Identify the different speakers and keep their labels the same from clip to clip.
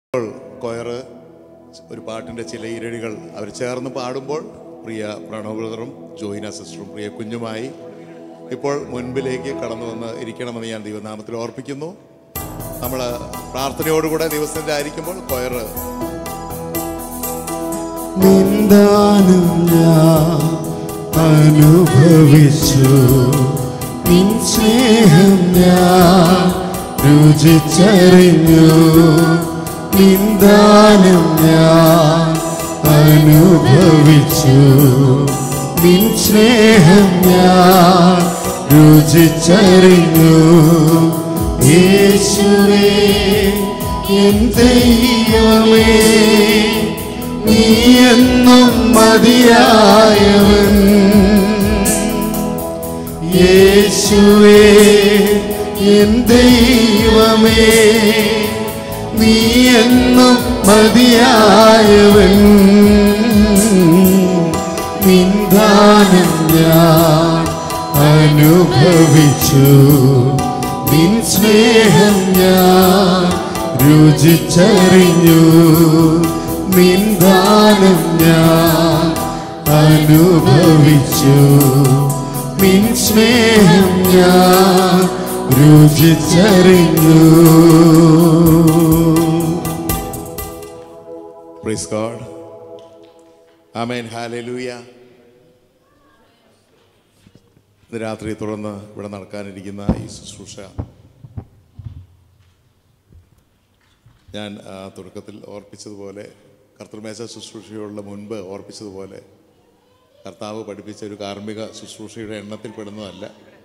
Speaker 1: ഇപ്പോൾ കൊയറ് ഒരു പാട്ടിൻ്റെ ചില ഇരടികൾ അവർ ചേർന്ന് പാടുമ്പോൾ പ്രിയ പ്രണവ് ബ്രദറും ജോയിന സിസ്റ്ററും പ്രിയ കുഞ്ഞുമായി ഇപ്പോൾ മുൻപിലേക്ക് കടന്നു വന്ന് ഇരിക്കണമെന്ന് ഞാൻ ദൈവനാമത്തിൽ ഓർപ്പിക്കുന്നു നമ്മൾ പ്രാർത്ഥനയോടുകൂടെ ദിവസത്തിൻ്റെ ആയിരിക്കുമ്പോൾ കൊയറ്
Speaker 2: നിന്ദാനം ഞാൻ അനുഭവിച്ചു നിൻ സ്നേഹം ഞാൻ രുചിച്ചറിഞ്ഞു നിന്ദാനം ഞാൻ അനുഭവിച്ചു നിൻ സ്നേഹം ഞാൻ രുചിച്ചറിഞ്ഞു യേശുവേ എൻ ദൈവമേ നീ എന്നും മതിയായവൻ യേശുവേ എൻ ദൈവമേ നീ എന്നും മതിയായവൻ നിന്ദാനം ഞാൻ അനുഭവിച്ചു നിൻ സ്നേഹം ഞാൻ രുചിച്ചറിഞ്ഞു നിന്ദാനം ഞാൻ അനുഭവിച്ചു നിൻ സ്നേഹം ഞാൻ രുചിച്ചറിഞ്ഞു
Speaker 1: പ്രൈസ് ഗോഡ് ആമേൻ ഹാലലൂയ ഇന്ന് രാത്രി തുടർന്ന് ഇവിടെ നടക്കാനിരിക്കുന്ന ഈ ശുശ്രൂഷ ഞാൻ ആ, തുടക്കത്തിൽ ഓർപ്പിച്ചതുപോലെ കർത്തൃമേശ ശുശ്രൂഷയുള്ള മുൻപ് ഓർപ്പിച്ചതുപോലെ കർത്താവ് പഠിപ്പിച്ച ഒരു കാർമ്മിക ശുശ്രൂഷയുടെ എണ്ണത്തിൽ പെടുന്നതല്ല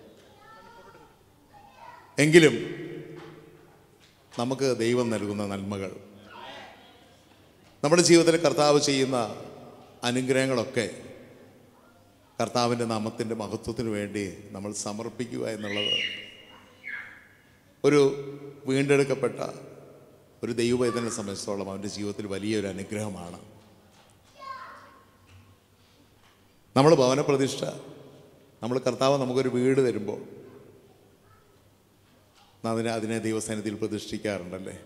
Speaker 1: എങ്കിലും നമുക്ക് ദൈവം നൽകുന്ന നന്മകൾ നമ്മുടെ ജീവിതത്തിൽ കർത്താവ് ചെയ്യുന്ന അനുഗ്രഹങ്ങളൊക്കെ കർത്താവിൻ്റെ നാമത്തിൻ്റെ മഹത്വത്തിന് വേണ്ടി നമ്മൾ സമർപ്പിക്കുക എന്നുള്ളത് ഒരു വീണ്ടെടുക്കപ്പെട്ട ഒരു ദൈവവേദനെ സംബന്ധിച്ചിടത്തോളം അവൻ്റെ ജീവിതത്തിൽ വലിയൊരു അനുഗ്രഹമാണ് നമ്മൾ ഭവനപ്രതിഷ്ഠ നമ്മൾ കർത്താവ് നമുക്കൊരു വീട് തരുമ്പോൾ അതിനെ അതിനെ ദൈവസന്നിധിയിൽ പ്രതിഷ്ഠിക്കാറുണ്ടല്ലേ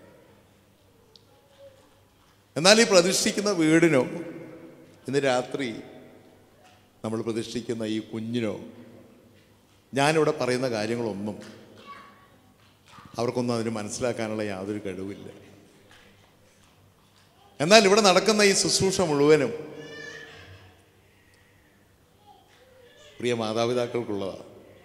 Speaker 1: എന്നാൽ ഈ പ്രതിഷ്ഠിക്കുന്ന വീടിനോ ഇന്ന് രാത്രി നമ്മൾ പ്രതിഷ്ഠിക്കുന്ന ഈ കുഞ്ഞിനോ ഞാനിവിടെ പറയുന്ന കാര്യങ്ങളൊന്നും അവർക്കൊന്നും അതിന് മനസ്സിലാക്കാനുള്ള യാതൊരു കഴിവില്ല എന്നാൽ ഇവിടെ നടക്കുന്ന ഈ ശുശ്രൂഷ മുഴുവനും പ്രിയ മാതാപിതാക്കൾക്കുള്ളതാണ്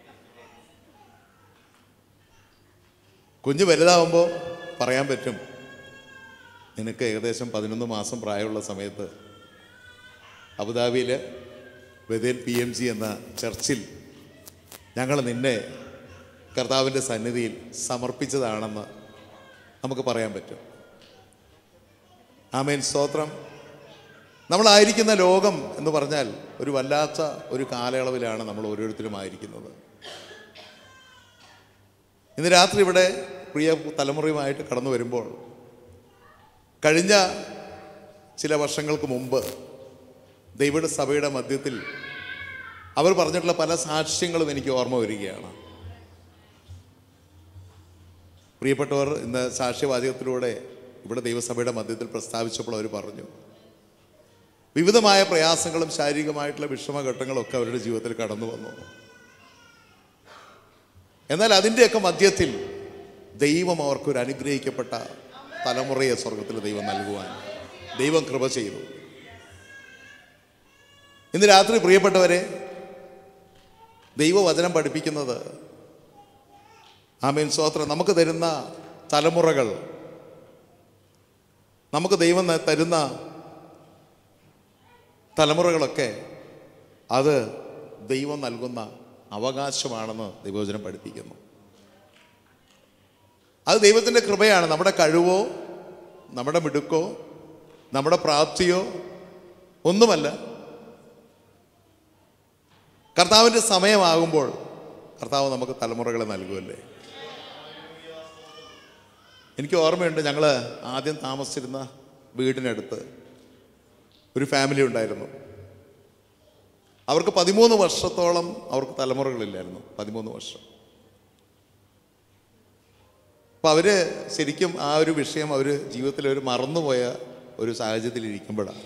Speaker 1: കുഞ്ഞ് വലുതാവുമ്പോൾ പറയാൻ പറ്റും നിനക്ക് ഏകദേശം പതിനൊന്ന് മാസം പ്രായമുള്ള സമയത്ത് അബുദാബിയിൽ ബദേൽ പി എം ജി എന്ന ചർച്ചിൽ ഞങ്ങൾ നിന്നെ കർത്താവിൻ്റെ സന്നിധിയിൽ സമർപ്പിച്ചതാണെന്ന് നമുക്ക് പറയാൻ പറ്റും ആമേൻ സ്തോത്രം നമ്മളായിരിക്കുന്ന ലോകം എന്ന് പറഞ്ഞാൽ ഒരു വല്ലാത്ത ഒരു കാലയളവിലാണ് നമ്മൾ ഓരോരുത്തരും ആയിരിക്കുന്നത് ഇന്ന് രാത്രി ഇവിടെ പ്രിയ തലമുറയുമായിട്ട് കടന്നു വരുമ്പോൾ കഴിഞ്ഞ ചില വർഷങ്ങൾക്ക് മുമ്പ് ദൈവയുടെ സഭയുടെ മധ്യത്തിൽ അവർ പറഞ്ഞിട്ടുള്ള പല സാക്ഷ്യങ്ങളും എനിക്ക് ഓർമ്മ വരികയാണ് പ്രിയപ്പെട്ടവർ ഇന്ന് സാക്ഷ്യവാചകത്തിലൂടെ ഇവിടെ ദൈവസഭയുടെ മധ്യത്തിൽ പ്രസ്താവിച്ചപ്പോൾ അവർ പറഞ്ഞു വിവിധമായ പ്രയാസങ്ങളും ശാരീരികമായിട്ടുള്ള വിഷമഘട്ടങ്ങളും ഒക്കെ അവരുടെ ജീവിതത്തിൽ കടന്നു വന്നു എന്നാൽ അതിൻ്റെയൊക്കെ മധ്യത്തിൽ ദൈവം അവർക്കൊരു അനുഗ്രഹിക്കപ്പെട്ട തലമുറയെ സ്വർഗത്തിൽ ദൈവം നൽകുവാൻ ദൈവം കൃപ ചെയ്തു ഇന്ന് രാത്രി പ്രിയപ്പെട്ടവരെ ദൈവവചനം പഠിപ്പിക്കുന്നത് ആമീൻ സ്തോത്രം നമുക്ക് തരുന്ന തലമുറകൾ നമുക്ക് ദൈവം ന- തരുന്ന തലമുറകളൊക്കെ അത് ദൈവം നൽകുന്ന അവകാശമാണെന്ന് ദൈവവചനം പഠിപ്പിക്കുന്നു അത് ദൈവത്തിൻ്റെ കൃപയാണ് നമ്മുടെ കഴിവോ നമ്മുടെ മിടുക്കോ നമ്മുടെ പ്രാപ്തിയോ ഒന്നുമല്ല കർത്താവിൻ്റെ സമയമാകുമ്പോൾ കർത്താവ് നമുക്ക് തലമുറകളെ നൽകുമല്ലേ എനിക്ക് ഓർമ്മയുണ്ട് ഞങ്ങൾ ആദ്യം താമസിച്ചിരുന്ന വീടിനടുത്ത് ഒരു ഫാമിലി ഉണ്ടായിരുന്നു അവർക്ക് പതിമൂന്ന് വർഷത്തോളം അവർക്ക് തലമുറകളില്ലായിരുന്നു പതിമൂന്ന് വർഷം അപ്പം അവർ ശരിക്കും ആ ഒരു വിഷയം അവർ ജീവിതത്തിൽ ഒരു മറന്നുപോയ ഒരു സാഹചര്യത്തിൽ ഇരിക്കുമ്പോഴാണ്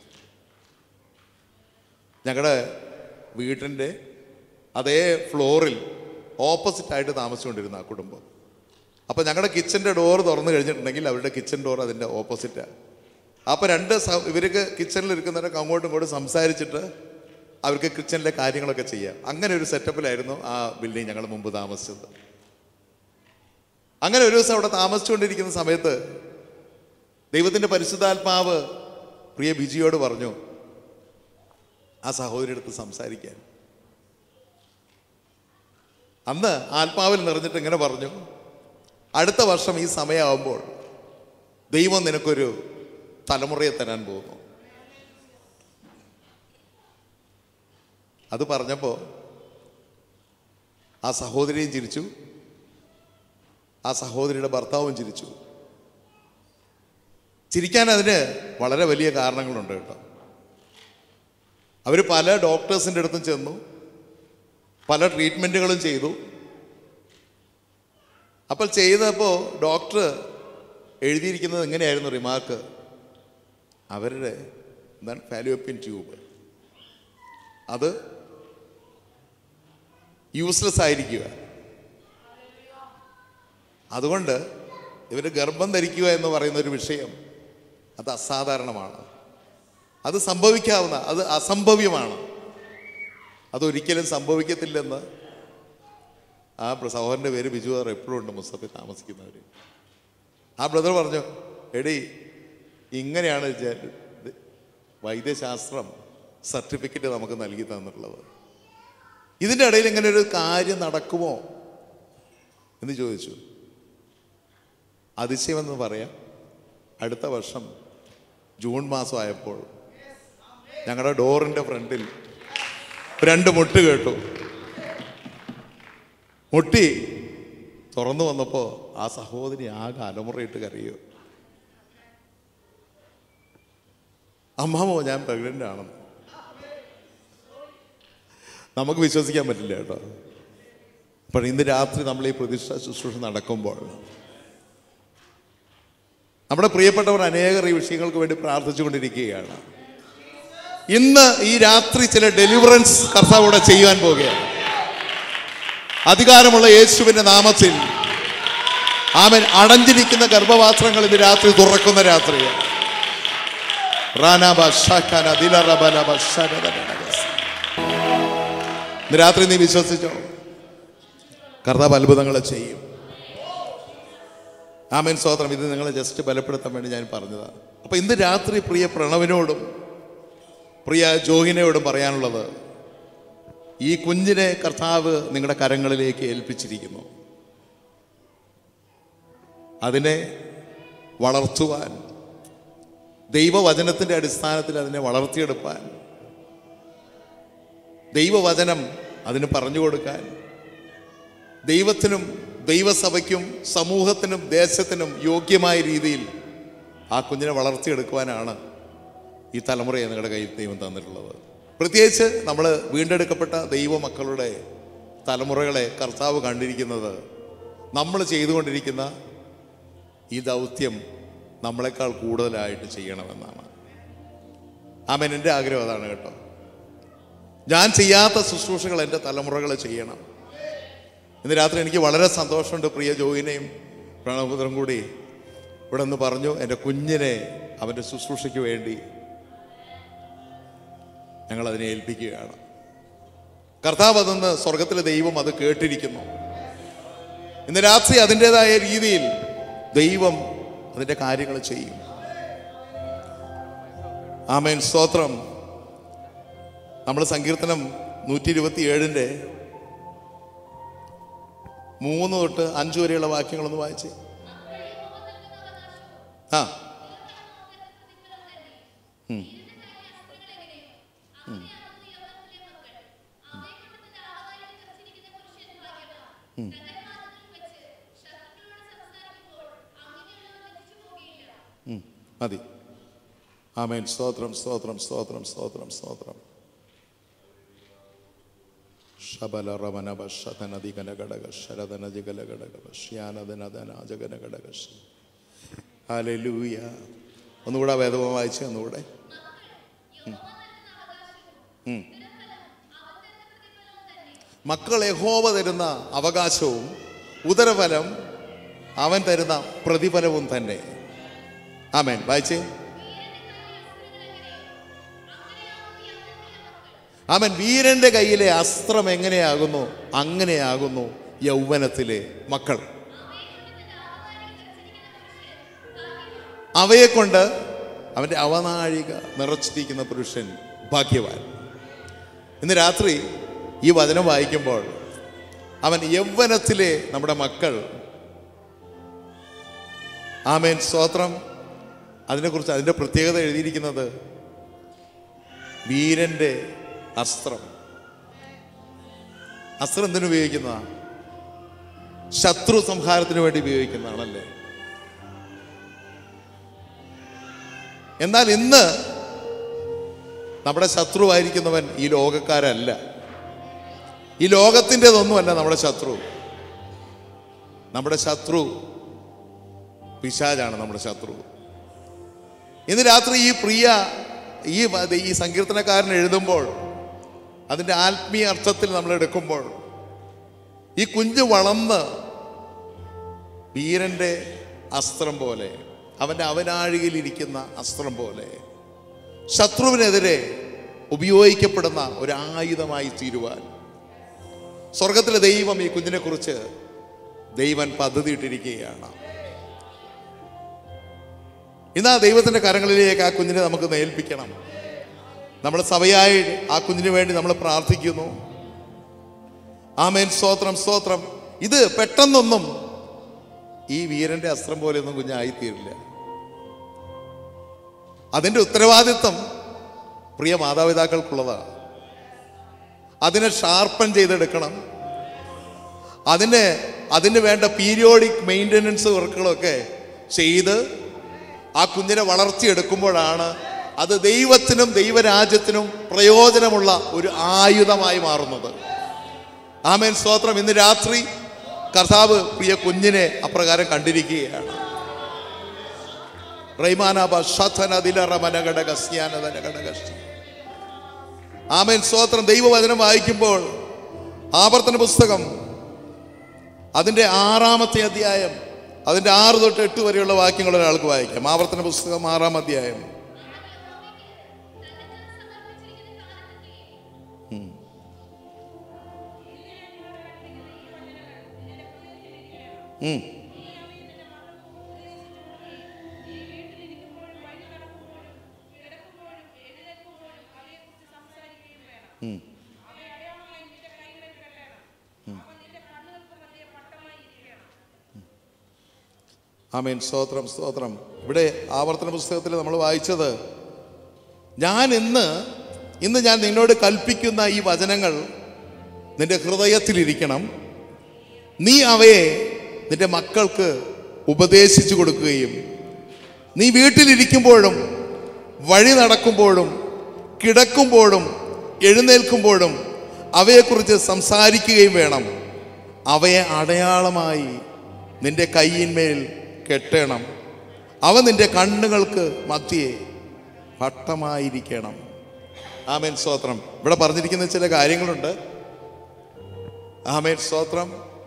Speaker 1: ഞങ്ങളുടെ വീട്ടിൻ്റെ അതേ ഫ്ലോറിൽ ഓപ്പോസിറ്റായിട്ട് താമസിച്ചുകൊണ്ടിരുന്ന ആ കുടുംബം അപ്പോൾ ഞങ്ങളുടെ കിച്ചൻ്റെ ഡോർ തുറന്നു കഴിഞ്ഞിട്ടുണ്ടെങ്കിൽ അവരുടെ കിച്ചൺ ഡോർ അതിൻ്റെ ഓപ്പോസിറ്റാണ് അപ്പോൾ രണ്ട് സ- ഇവർക്ക് കിച്ചണിൽ ഇരിക്കുന്നവരൊക്കെ അങ്ങോട്ടും ഇങ്ങോട്ടും സംസാരിച്ചിട്ട് അവർക്ക് കിച്ചണിലെ കാര്യങ്ങളൊക്കെ ചെയ്യാം അങ്ങനെ ഒരു സെറ്റപ്പിലായിരുന്നു ആ ബിൽഡിംഗ് ഞങ്ങൾ മുമ്പ് താമസിച്ചത് അങ്ങനെ ഒരു ദിവസം അവിടെ താമസിച്ചുകൊണ്ടിരിക്കുന്ന സമയത്ത് ദൈവത്തിൻ്റെ പരിശുദ്ധാത്മാവ് പ്രിയ ബിജിയോട് പറഞ്ഞു ആ സഹോദരി അടുത്ത് സംസാരിക്കാൻ അന്ന് ആത്മാവിൽ നിറഞ്ഞിട്ട് ഇങ്ങനെ പറഞ്ഞു അടുത്ത വർഷം ഈ സമയമാകുമ്പോൾ ദൈവം നിനക്കൊരു തലമുറയെ തരാൻ പോകുന്നു അത് പറഞ്ഞപ്പോൾ ആ സഹോദരിയും ചിരിച്ചു ആ സഹോദരിയുടെ ഭർത്താവും ചിരിച്ചു ചിരിക്കാൻ അതിന് വളരെ വലിയ കാരണങ്ങളുണ്ട് കേട്ടോ അവർ പല ഡോക്ടേഴ്സിൻ്റെ അടുത്തും ചെന്നു പല ട്രീറ്റ്മെൻറ്റുകളും ചെയ്തു അപ്പോൾ ചെയ്തപ്പോൾ ഡോക്ടർ എഴുതിയിരിക്കുന്നത് എങ്ങനെയായിരുന്നു റിമാർക്ക് അവരുടെ എന്താണ് ഫാലുവപ്പിൻ ട്യൂബ് അത് യൂസ്ലെസ് ആയിരിക്കുക അതുകൊണ്ട് ഇവർ ഗർഭം ധരിക്കുക എന്ന് പറയുന്ന ഒരു വിഷയം അത് അസാധാരണമാണ് അത് സംഭവിക്കാവുന്ന അത് അസംഭവ്യമാണ് അതൊരിക്കലും സംഭവിക്കത്തില്ലെന്ന് ആ ബ്ര- സഹോദരൻ്റെ പേര് ബിജു സാർ എപ്പോഴും ഉണ്ട് മുസ്തഫിൽ താമസിക്കുന്നവർ ആ ബ്രദർ പറഞ്ഞു എടി ഇങ്ങനെയാണ് ജ- ഇത് വൈദ്യശാസ്ത്രം സർട്ടിഫിക്കറ്റ് നമുക്ക് നൽകി തന്നിട്ടുള്ളത് ഇതിൻ്റെ ഇടയിൽ ഇങ്ങനെ ഒരു കാര്യം നടക്കുമോ എന്ന് ചോദിച്ചു അതിശയമെന്ന് പറയാം അടുത്ത വർഷം ജൂൺ മാസം ആയപ്പോൾ ഞങ്ങളുടെ ഡോറിൻ്റെ ഫ്രണ്ടിൽ രണ്ട് മുട്ട് കേട്ടു മുട്ടി തുറന്നു വന്നപ്പോൾ ആ സഹോദരി ആകെ അലമുറയിട്ട് കരയോ അമ്മാമോ ഞാൻ പ്രഗ്നൻ്റ് ആണെന്ന് നമുക്ക് വിശ്വസിക്കാൻ പറ്റില്ല കേട്ടോ അപ്പോൾ ഇന്ന് രാത്രി നമ്മൾ ഈ പ്രതിഷ്ഠ ശുശ്രൂഷ നടക്കുമ്പോൾ നമ്മുടെ പ്രിയപ്പെട്ടവർ അനേകർ ഈ വിഷയങ്ങൾക്ക് വേണ്ടി പ്രാർത്ഥിച്ചുകൊണ്ടിരിക്കുകയാണ് ഇന്ന് ഈ രാത്രി ചില ഡെലിവറൻസ് കർത്താവ് ഇവിടെ ചെയ്യാൻ പോവുകയാണ് അധികാരമുള്ള യേശുവിന്റെ നാമത്തിൽ ആമൻ അടഞ്ഞിരിക്കുന്ന ഗർഭപാത്രങ്ങൾ ഇന്ന് രാത്രി തുറക്കുന്ന രാത്രിയാണ് റാനാബ ഷാഖാന ദിലറബലബ ശരദനനഗസ്. ഇന്ന് രാത്രി നീ വിശ്വസിച്ചോ കർത്താവ് അത്ഭുതങ്ങളെ ചെയ്യും ആമേൻ സ്തോത്രം ഇത് നിങ്ങളെ ജസ്റ്റ് ബലപ്പെടുത്താൻ വേണ്ടി ഞാൻ പറഞ്ഞതാണ് അപ്പൊ ഇന്ന് രാത്രി പ്രിയ പ്രണവിനോടും പ്രിയ ജോഹിനയോടും പറയാനുള്ളത് ഈ കുഞ്ഞിനെ കർത്താവ് നിങ്ങളുടെ കരങ്ങളിലേക്ക് ഏൽപ്പിച്ചിരിക്കുന്നു അതിനെ വളർത്തുവാൻ ദൈവവചനത്തിൻ്റെ അടിസ്ഥാനത്തിൽ അതിനെ വളർത്തിയെടുപ്പാൻ ദൈവവചനം അതിന് പറഞ്ഞു കൊടുക്കാൻ ദൈവത്തിനും ദൈവസഭയ്ക്കും സമൂഹത്തിനും ദേശത്തിനും യോഗ്യമായ രീതിയിൽ ആ കുഞ്ഞിനെ വളർത്തിയെടുക്കുവാനാണ് ഈ തലമുറയെ നിങ്ങളുടെ കയ്യിൽ ദൈവം തന്നിട്ടുള്ളത് പ്രത്യേകിച്ച് നമ്മൾ വീണ്ടെടുക്കപ്പെട്ട ദൈവമക്കളുടെ തലമുറകളെ കർത്താവ് കണ്ടിരിക്കുന്നത് നമ്മൾ ചെയ്തുകൊണ്ടിരിക്കുന്ന ഈ ദൗത്യം നമ്മളെക്കാൾ കൂടുതലായിട്ട് ചെയ്യണമെന്നാണ് ആമൻ എൻ്റെ ആഗ്രഹം അതാണ് കേട്ടോ ഞാൻ ചെയ്യാത്ത ശുശ്രൂഷകൾ എൻ്റെ തലമുറകൾ ചെയ്യണം ഇന്ന് രാത്രി എനിക്ക് വളരെ സന്തോഷമുണ്ട് പ്രിയ ജോയിനെയും പ്രണവപുത്രം കൂടി ഇവിടെ നിന്ന് പറഞ്ഞു എൻ്റെ കുഞ്ഞിനെ അവൻ്റെ ശുശ്രൂഷയ്ക്ക് വേണ്ടി ഞങ്ങൾ അതിനെ ഏൽപ്പിക്കുകയാണ് കർത്താവ് അതെന്ന് സ്വർഗത്തിലെ ദൈവം അത് കേട്ടിരിക്കുന്നു ഇന്ന് രാത്രി അതിൻ്റെതായ രീതിയിൽ ദൈവം അതിൻ്റെ കാര്യങ്ങൾ ചെയ്യും ആമേൻ സ്തോത്രം നമ്മൾ സങ്കീർത്തനം നൂറ്റി ഇരുപത്തി ഏഴിൻ്റെ മൂന്ന് തൊട്ട് അഞ്ച് വരെയുള്ള വാക്യങ്ങളൊന്ന് വായിച്ചേ ആ ഉം. ഉം. ഉം. ഉം. മതി ആമേൻ സ്തോത്രം സ്തോത്രം സ്തോത്രം സ്തോത്രം സ്തോത്രം ഹാലൂയ ഒന്നുകൂടെ ആ വേദവും വായിച്ച് ഒന്നുകൂടെ ഉം. ഉം. മക്കൾ യഹോവ തരുന്ന അവകാശവും ഉദരഫലം അവൻ തരുന്ന പ്രതിഫലവും തന്നെ ആമേൻ വായിച്ചേ ആമൻ വീരന്റെ കയ്യിലെ അസ്ത്രം എങ്ങനെയാകുന്നു അങ്ങനെയാകുന്നു യൗവനത്തിലെ മക്കൾ അവയെ കൊണ്ട് അവന്റെ അവനാഴിക നിറച്ചിരിക്കുന്ന പുരുഷൻ ഭാഗ്യവാൻ ഇന്ന് രാത്രി ഈ വചനം വായിക്കുമ്പോൾ അവൻ യൗവനത്തിലെ നമ്മുടെ മക്കൾ ആമേൻ സ്തോത്രം അതിനെക്കുറിച്ച് അതിൻ്റെ പ്രത്യേകത എഴുതിയിരിക്കുന്നത് വീരന്റെ അസ്ത്രം അസ്ത്രം എന്തിനു ഉപയോഗിക്കുന്നതാ ശത്രു സംഹാരത്തിന് വേണ്ടി ഉപയോഗിക്കുന്നതാണല്ലേ എന്നാൽ ഇന്ന് നമ്മുടെ ശത്രുവായിരിക്കുന്നവൻ ഈ ലോകക്കാരല്ല ഈ ലോകത്തിൻ്റെതൊന്നുമല്ല നമ്മുടെ ശത്രു നമ്മുടെ ശത്രു പിശാചാണ് നമ്മുടെ ശത്രു ഇന്ന് രാത്രി ഈ പ്രിയ ഈ വ- ഈ സങ്കീർത്തനക്കാരൻ എഴുതുമ്പോൾ അതിൻ്റെ ആത്മീയ അർത്ഥത്തിൽ നമ്മൾ എടുക്കുമ്പോൾ ഈ കുഞ്ഞ് വളർന്ന് വീരന്റെ അസ്ത്രം പോലെ അവൻ്റെ അവനാഴികയിലിരിക്കുന്ന അസ്ത്രം പോലെ ശത്രുവിനെതിരെ ഉപയോഗിക്കപ്പെടുന്ന ഒരു ആയുധമായി തീരുവാൻ സ്വർഗത്തിലെ ദൈവം ഈ കുഞ്ഞിനെ കുറിച്ച് ദൈവൻ പദ്ധതി ഇട്ടിരിക്കുകയാണ് ഇന്ന് ആ ദൈവത്തിന്റെ കരങ്ങളിലേക്ക് ആ കുഞ്ഞിനെ നമുക്ക് നേൽപ്പിക്കണം നമ്മൾ സഭയായി ആ കുഞ്ഞിന് വേണ്ടി നമ്മൾ പ്രാർത്ഥിക്കുന്നു ആമേൻ സ്തോത്രം സ്തോത്രം ഇത് പെട്ടെന്നൊന്നും ഈ വീരന്റെ അസ്ത്രം പോലെയൊന്നും കുഞ്ഞായിത്തീരില്ല അതിന്റെ ഉത്തരവാദിത്വം പ്രിയ മാതാപിതാക്കൾക്കുള്ളതാണ് അതിനെ ഷാർപ്പൻ ചെയ്തെടുക്കണം അതിന് അതിന് വേണ്ട പീരിയോഡിക് മെയിൻ്റനൻസ് വർക്കുകളൊക്കെ ചെയ്ത് ആ കുഞ്ഞിനെ വളർത്തിയെടുക്കുമ്പോഴാണ് അത് ദൈവത്തിനും ദൈവരാജ്യത്തിനും പ്രയോജനമുള്ള ഒരു ആയുധമായി മാറുന്നത് ആമേൻ സ്തോത്രം ഇന്ന് രാത്രി കർത്താവ് പ്രിയ കുഞ്ഞിനെ അപ്രകാരം കണ്ടിരിക്കുകയാണ് റൈമാനാബ ശതനദിലറമനഘടകസ്യാനഘടകസ്യ ആമേൻ സ്തോത്രം ദൈവവചനം വായിക്കുമ്പോൾ ആവർത്തന പുസ്തകം അതിൻ്റെ ആറാമത്തെ അധ്യായം അതിൻ്റെ ആറ് തൊട്ട് എട്ട് വരെയുള്ള വാക്യങ്ങൾ ഒരാൾക്ക് വായിക്കാം ആവർത്തന പുസ്തകം ആറാം അധ്യായം ഉം. ഉം. ഉം. ആമേൻ സ്തോത്രം സ്തോത്രം ഇവിടെ ആവർത്തന പുസ്തകത്തിൽ നമ്മൾ വായിച്ചത് ഞാൻ ഇന്ന് ഇന്ന് ഞാൻ നിന്നോട് കൽപ്പിക്കുന്ന ഈ വചനങ്ങൾ നിന്റെ ഹൃദയത്തിലിരിക്കണം നീ അവയെ നിന്റെ മക്കൾക്ക് ഉപദേശിച്ചു കൊടുക്കുകയും നീ വീട്ടിലിരിക്കുമ്പോഴും വഴി നടക്കുമ്പോഴും കിടക്കുമ്പോഴും എഴുന്നേൽക്കുമ്പോഴും അവയെക്കുറിച്ച് സംസാരിക്കുകയും വേണം അവയെ അടയാളമായി നിന്റെ കയ്യിന്മേൽ കെട്ടണം അവ നിന്റെ കണ്ണുകൾക്ക് മധ്യേ വട്ടമായിരിക്കണം ആമേൻ സ്തോത്രം ഇവിടെ പറഞ്ഞിരിക്കുന്ന ചില കാര്യങ്ങളുണ്ട് ആമേൻ സ്തോത്രം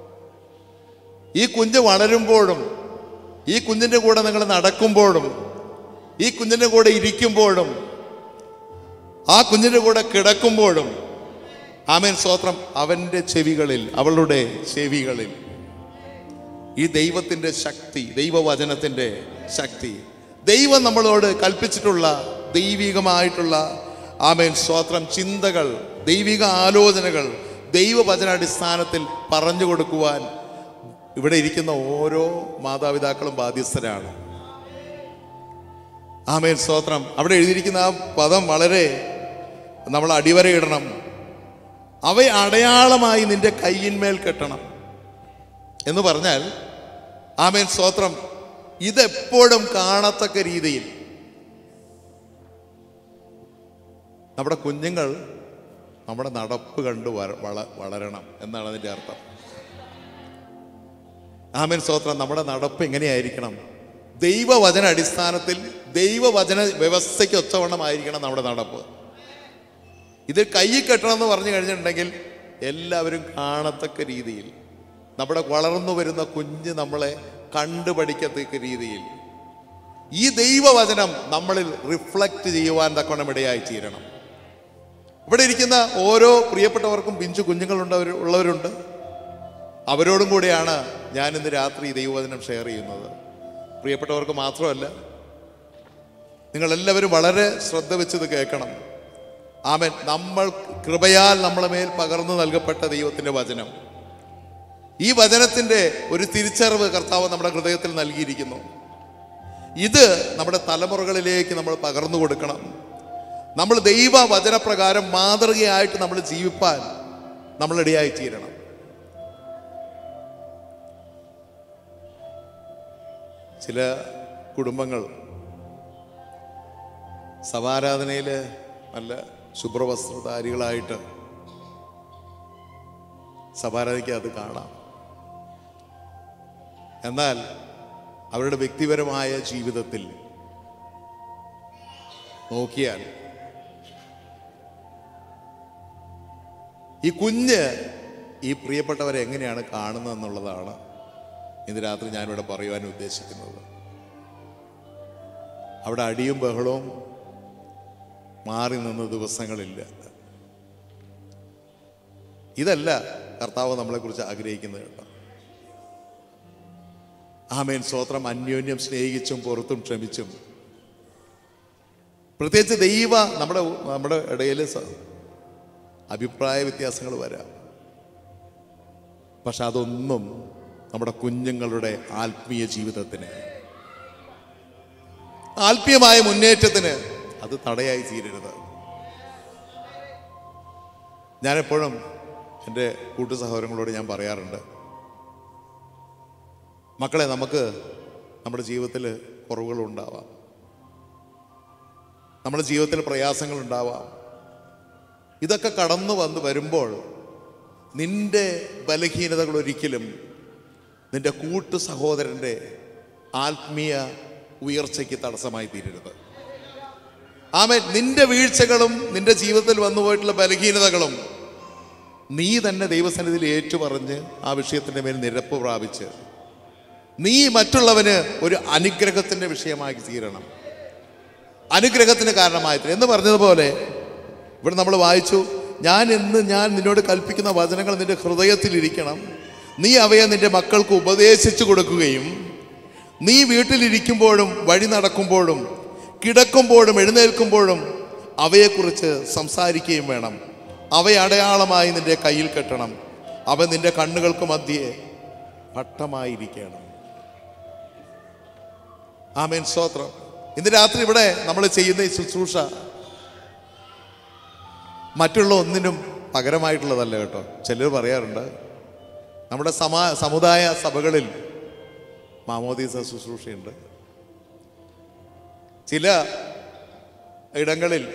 Speaker 1: ഈ കുഞ്ഞ് വളരുമ്പോഴും ഈ കുഞ്ഞിൻ്റെ കൂടെ നിങ്ങൾ നടക്കുമ്പോഴും ഈ കുഞ്ഞിൻ്റെ കൂടെ ഇരിക്കുമ്പോഴും ആ കുഞ്ഞിൻ്റെ കൂടെ കിടക്കുമ്പോഴും ആമേൻ സ്തോത്രം അവൻ്റെ ചെവികളിൽ അവളുടെ ചെവികളിൽ ഈ ദൈവത്തിൻ്റെ ശക്തി ദൈവവചനത്തിൻ്റെ ശക്തി ദൈവം നമ്മളോട് കൽപ്പിച്ചിട്ടുള്ള ദൈവികമായിട്ടുള്ള ആമേൻ സ്തോത്രം ചിന്തകൾ ദൈവിക ആലോചനകൾ ദൈവവചനാടിസ്ഥാനത്തിൽ പറഞ്ഞു കൊടുക്കുവാൻ ഇവിടെ ഇരിക്കുന്ന ഓരോ മാതാപിതാക്കളും ബാധ്യസ്ഥരാണ് ആമേൻ സ്തോത്രം അവിടെ എഴുതിയിരിക്കുന്ന ആ പദം വളരെ നമ്മൾ അടിവരയിടണം അവയെ അടയാളമായി നിന്റെ കയ്യിന്മേൽ കെട്ടണം എന്ന് പറഞ്ഞാൽ ആമേൻ സ്തോത്രം ഇതെപ്പോഴും കാണത്തക്ക രീതിയിൽ നമ്മുടെ കുഞ്ഞുങ്ങൾ നമ്മുടെ നടപ്പ് കണ്ട് വര- വള വളരണം എന്നാണ് അതിൻ്റെ അർത്ഥം ആമൻ സ്തോത്രം നമ്മുടെ നടപ്പ് എങ്ങനെയായിരിക്കണം ദൈവവചന അടിസ്ഥാനത്തിൽ ദൈവവചന വ്യവസ്ഥയ്ക്ക് ഒത്തവണ്ണമായിരിക്കണം നമ്മുടെ നടപ്പ് ഇത് കൈ കെട്ടണം എന്ന് പറഞ്ഞു കഴിഞ്ഞിട്ടുണ്ടെങ്കിൽ എല്ലാവരും കാണത്തക്ക രീതിയിൽ നമ്മുടെ വളർന്നു വരുന്ന കുഞ്ഞ് നമ്മളെ കണ്ടുപഠിക്കത്തക്ക രീതിയിൽ ഈ ദൈവവചനം നമ്മളിൽ റിഫ്ലക്റ്റ് ചെയ്യുവാൻ തക്കവണ്ണം ഇടയായി തീരണം ഇവിടെ ഇരിക്കുന്ന ഓരോ പ്രിയപ്പെട്ടവർക്കും പിഞ്ചു കുഞ്ഞുങ്ങളുണ്ടവർ ഉള്ളവരുണ്ട് അവരോടും കൂടെയാണ് ഞാൻ ഇന്ന് രാത്രി ഈ ദൈവവചനം ഷെയർ ചെയ്യുന്നത് പ്രിയപ്പെട്ടവർക്ക് മാത്രമല്ല നിങ്ങളെല്ലാവരും വളരെ ശ്രദ്ധ വെച്ചത് കേൾക്കണം ആമൻ നമ്മൾ കൃപയാൽ നമ്മളെ മേൽ പകർന്നു നൽകപ്പെട്ട ദൈവത്തിൻ്റെ വചനം ഈ വചനത്തിൻ്റെ ഒരു തിരിച്ചറിവ് കർത്താവ് നമ്മുടെ ഹൃദയത്തിൽ നൽകിയിരിക്കുന്നു ഇത് നമ്മുടെ തലമുറകളിലേക്ക് നമ്മൾ പകർന്നു കൊടുക്കണം നമ്മൾ ദൈവ വചനപ്രകാരം മാതൃകയായിട്ട് നമ്മൾ ജീവിപ്പാൻ നമ്മളിടയായി തീരണം ചില കുടുംബങ്ങൾ സമാരാധനയിൽ നല്ല ശുഭ്രവസ്ത്രധാരികളായിട്ട് സമാരാധനയ്ക്ക് അത് കാണാം എന്നാൽ അവരുടെ വ്യക്തിപരമായ ജീവിതത്തിൽ നോക്കിയാൽ ഈ കുഞ്ഞ് ഈ പ്രിയപ്പെട്ടവരെ എങ്ങനെയാണ് കാണുന്നത് എന്നുള്ളതാണ് ഇന്ന് രാത്രി ഞാനിവിടെ പറയുവാൻ ഉദ്ദേശിക്കുന്നത് അവിടെ അടിയും ബഹളവും മാറി നിന്ന ദിവസങ്ങളില്ല ഇതല്ല കർത്താവ് നമ്മളെക്കുറിച്ച് ആഗ്രഹിക്കുന്നത് കേട്ടോ ആമേൻ സ്വോത്രം അന്യോന്യം സ്നേഹിച്ചും പുറത്തും ക്ഷമിച്ചും പ്രത്യേകിച്ച് ദൈവ നമ്മുടെ നമ്മുടെ ഇടയിൽ സ- അഭിപ്രായ വ്യത്യാസങ്ങൾ വരാം പക്ഷെ അതൊന്നും നമ്മുടെ കുഞ്ഞുങ്ങളുടെ ആത്മീയ ജീവിതത്തിന് ആത്മീയമായ മുന്നേറ്റത്തിന് അത് തടയായി തീരരുത് ഞാനെപ്പോഴും എൻ്റെ കൂട്ടു സഹോദരങ്ങളോട് ഞാൻ പറയാറുണ്ട് മക്കളെ നമുക്ക് നമ്മുടെ ജീവിതത്തിൽ കുറവുകളുണ്ടാവാം നമ്മുടെ ജീവിതത്തിൽ പ്രയാസങ്ങളുണ്ടാവാം ഇതൊക്കെ കടന്നു വന്ന് വരുമ്പോൾ നിന്റെ ബലഹീനതകൾ ഒരിക്കലും നിന്റെ കൂട്ടു സഹോദരൻ്റെ ആത്മീയ ഉയർച്ചയ്ക്ക് തടസ്സമായി തീരരുത് ആമേ നിന്റെ വീഴ്ചകളും നിന്റെ ജീവിതത്തിൽ വന്നുപോയിട്ടുള്ള ബലഹീനതകളും നീ തന്നെ ദൈവസന്നിധിയിൽ ഏറ്റുപറഞ്ഞ് ആ വിഷയത്തിൻ്റെ മേൽ നിരപ്പ് പ്രാപിച്ച് നീ മറ്റുള്ളവന് ഒരു അനുഗ്രഹത്തിൻ്റെ വിഷയമായി തീരണം അനുഗ്രഹത്തിന് കാരണമായി തീരണം എന്ന് പറഞ്ഞതുപോലെ ഇവിടെ നമ്മൾ വായിച്ചു ഞാൻ എന്ന് ഞാൻ നിന്നോട് കൽപ്പിക്കുന്ന വചനങ്ങൾ നിന്റെ ഹൃദയത്തിലിരിക്കണം നീ അവയെ നിന്റെ മക്കൾക്ക് ഉപദേശിച്ചു കൊടുക്കുകയും നീ വീട്ടിലിരിക്കുമ്പോഴും വഴി നടക്കുമ്പോഴും കിടക്കുമ്പോഴും എഴുന്നേൽക്കുമ്പോഴും അവയെക്കുറിച്ച് സംസാരിക്കുകയും വേണം അവയെ അടയാളമായി നിന്റെ കയ്യിൽ കെട്ടണം അവ നിന്റെ കണ്ണുകൾക്ക് മധ്യേ പട്ടമായിരിക്കണം ആമേൻ സ്തോത്രം ഇന്ന് രാത്രി ഇവിടെ നമ്മൾ ചെയ്യുന്ന ഈ ശുശ്രൂഷ മറ്റുള്ള ഒന്നിനും പകരമായിട്ടുള്ളതല്ല കേട്ടോ ചിലർ പറയാറുണ്ട് നമ്മുടെ സമാ സമുദായ സഭകളിൽ മാമോദീസ ശുശ്രൂഷയുണ്ട് ചില ഇടങ്ങളിൽ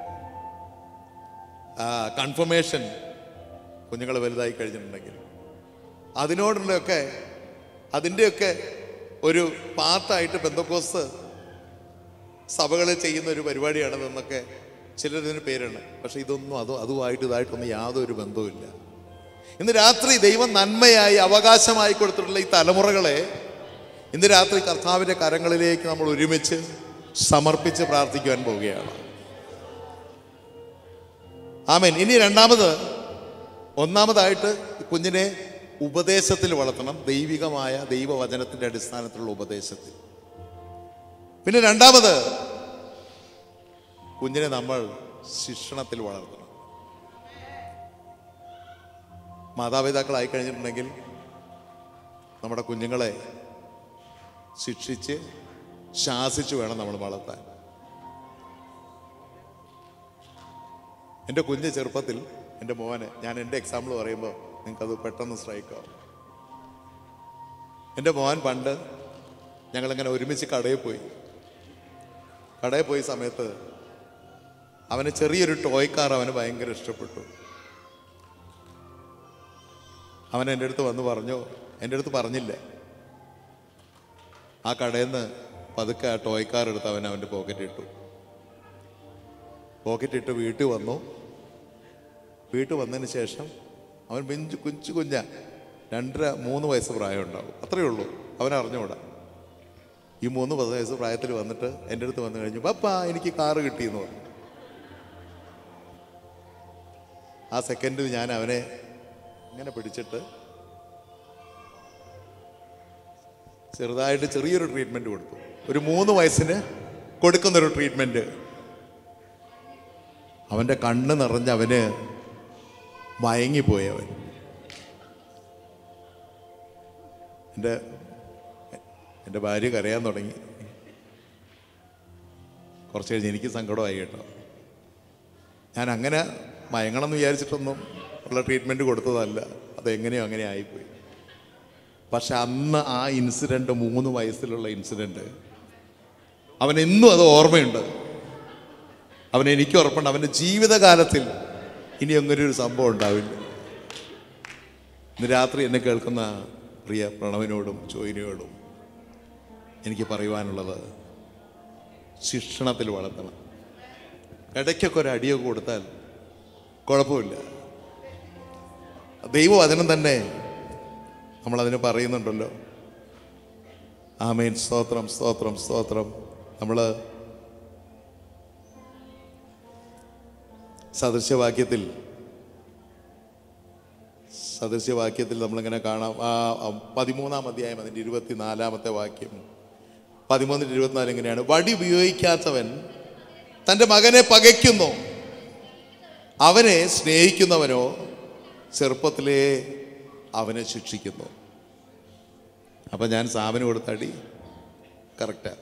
Speaker 1: കൺഫർമേഷൻ കുഞ്ഞുങ്ങൾ വലുതായി കഴിഞ്ഞിട്ടുണ്ടെങ്കിൽ അതിനോടുള്ളൊക്കെ അതിൻ്റെയൊക്കെ ഒരു പാർട്ടായിട്ട് ബന്ധക്കോസ് സഭകളിൽ ചെയ്യുന്ന ഒരു പരിപാടിയാണെന്നൊക്കെ ചിലരിതിന് പേരാണ് പക്ഷെ ഇതൊന്നും അത് അതുമായിട്ട് ഇതായിട്ടൊന്നും യാതൊരു ബന്ധവുമില്ല ഇന്ന് രാത്രി ദൈവം നന്മയായി അവകാശമായി കൊടുത്തിട്ടുള്ള ഈ തലമുറകളെ ഇന്ന് രാത്രി കർത്താവിൻ്റെ കരങ്ങളിലേക്ക് നമ്മൾ ഒരുമിച്ച് സമർപ്പിച്ച് പ്രാർത്ഥിക്കുവാൻ പോവുകയാണ് ആമേൻ ഇനി രണ്ടാമത് ഒന്നാമതായിട്ട് ഈ കുഞ്ഞിനെ ഉപദേശത്തിൽ വളർത്തണം ദൈവികമായ ദൈവവചനത്തിൻ്റെ അടിസ്ഥാനത്തിലുള്ള ഉപദേശത്തിൽ പിന്നെ രണ്ടാമത് കുഞ്ഞിനെ നമ്മൾ ശിക്ഷണത്തിൽ വളർത്തണം മാതാപിതാക്കളായി കഴിഞ്ഞിട്ടുണ്ടെങ്കിൽ നമ്മുടെ കുഞ്ഞുങ്ങളെ ശിക്ഷിച്ച് ശാസിച്ച് വേണം നമ്മൾ വളർത്താൻ എൻ്റെ കുഞ്ഞ് ചെറുപ്പത്തിൽ എൻ്റെ മോനെ ഞാൻ എൻ്റെ എക്സാമ്പിൾ പറയുമ്പോൾ നിങ്ങൾക്കത് പെട്ടെന്ന് സ്ട്രൈക്ക് ആവും എൻ്റെ മോൻ പണ്ട് ഞങ്ങളിങ്ങനെ ഒരുമിച്ച് കടയിൽ പോയി കടയിൽ പോയ സമയത്ത് അവന് ചെറിയൊരു ടോയ് കാർ അവന് ഭയങ്കര ഇഷ്ടപ്പെട്ടു അവൻ എൻ്റെ അടുത്ത് വന്ന് പറഞ്ഞു എൻ്റെ അടുത്ത് പറഞ്ഞില്ല ആ കടയിൽ നിന്ന് പതുക്കെ ആ ടോയ് കാർ എടുത്ത് അവൻ അവൻ്റെ പോക്കറ്റ് ഇട്ടു പോക്കറ്റ് ഇട്ട് വീട്ടിൽ വന്നു വീട്ടിൽ വന്നതിന് ശേഷം അവൻ ബെഞ്ച് കുഞ്ചു കുഞ്ഞ രണ്ടര മൂന്ന് വയസ്സ് പ്രായം ഉണ്ടാവും അത്രയേ ഉള്ളൂ അവൻ അറിഞ്ഞുകൂടാ ഈ മൂന്ന് പത്ത് വയസ്സ് പ്രായത്തിൽ വന്നിട്ട് എൻ്റെ അടുത്ത് വന്നു കഴിഞ്ഞു പപ്പ എനിക്ക് കാറ് കിട്ടിയെന്ന് പറഞ്ഞു ആ സെക്കൻഡിൽ ഞാൻ അവനെ ഇങ്ങനെ പിടിച്ചിട്ട് ചെറുതായിട്ട് ചെറിയൊരു ട്രീറ്റ്മെന്റ് കൊടുത്തു ഒരു മൂന്ന് വയസ്സിന് കൊടുക്കുന്നൊരു ട്രീറ്റ്മെന്റ് അവന്റെ കണ്ണ് നിറഞ്ഞ് അവന് മയങ്ങിപ്പോയി അവൻ എൻ്റെ എൻ്റെ ഭാര്യ കരയാൻ തുടങ്ങി കുറച്ച് കഴിഞ്ഞ് എനിക്ക് സങ്കടമായി കേട്ടോ ഞാൻ അങ്ങനെ മയങ്ങണം എന്ന് വിചാരിച്ചിട്ടൊന്നും ഉള്ള ട്രീറ്റ്മെൻറ്റ് കൊടുത്തതല്ല അതെങ്ങനെയോ അങ്ങനെ ആയിപ്പോയി പക്ഷെ അന്ന് ആ ഇൻസിഡൻറ്റ് മൂന്ന് വയസ്സിലുള്ള ഇൻസിഡൻറ്റ് അവൻ എന്നും അത് ഓർമ്മയുണ്ട് അവൻ എനിക്ക് ഉറപ്പുണ്ട് അവൻ്റെ ജീവിതകാലത്തിൽ ഇനി അങ്ങനെ ഒരു സംഭവം ഉണ്ടാവില്ല ഇന്ന് രാത്രി എന്നെ കേൾക്കുന്ന പ്രിയ പ്രണവിനോടും ചോയിനോടും എനിക്ക് പറയുവാനുള്ളത് ശിക്ഷണത്തിൽ വളർത്തണം ഇടയ്ക്കൊക്കെ ഒരു അടിയൊക്കെ കൊടുത്താൽ കുഴപ്പമില്ല ദൈവവചനം തന്നെ നമ്മളതിന് പറയുന്നുണ്ടല്ലോ ആമേൻ സ്തോത്രം സ്തോത്രം സ്തോത്രം നമ്മൾ സദൃശ്യവാക്യത്തിൽ സദൃശ്യവാക്യത്തിൽ നമ്മളിങ്ങനെ കാണാം ആ ആ പതിമൂന്നാം അധ്യായം അതിൻ്റെ ഇരുപത്തിനാലാമത്തെ വാക്യം പതിമൂന്നിൻ്റെ ഇരുപത്തിനാല് എങ്ങനെയാണ് വടി ഉപയോഗിക്കാത്തവൻ തൻ്റെ മകനെ പകയ്ക്കുന്നു അവനെ സ്നേഹിക്കുന്നവനോ ചെറുപ്പത്തിലേ അവനെ ശിക്ഷിക്കുന്നു അപ്പം ഞാൻ സാബിന് കൊടുത്ത അടി കറക്റ്റാ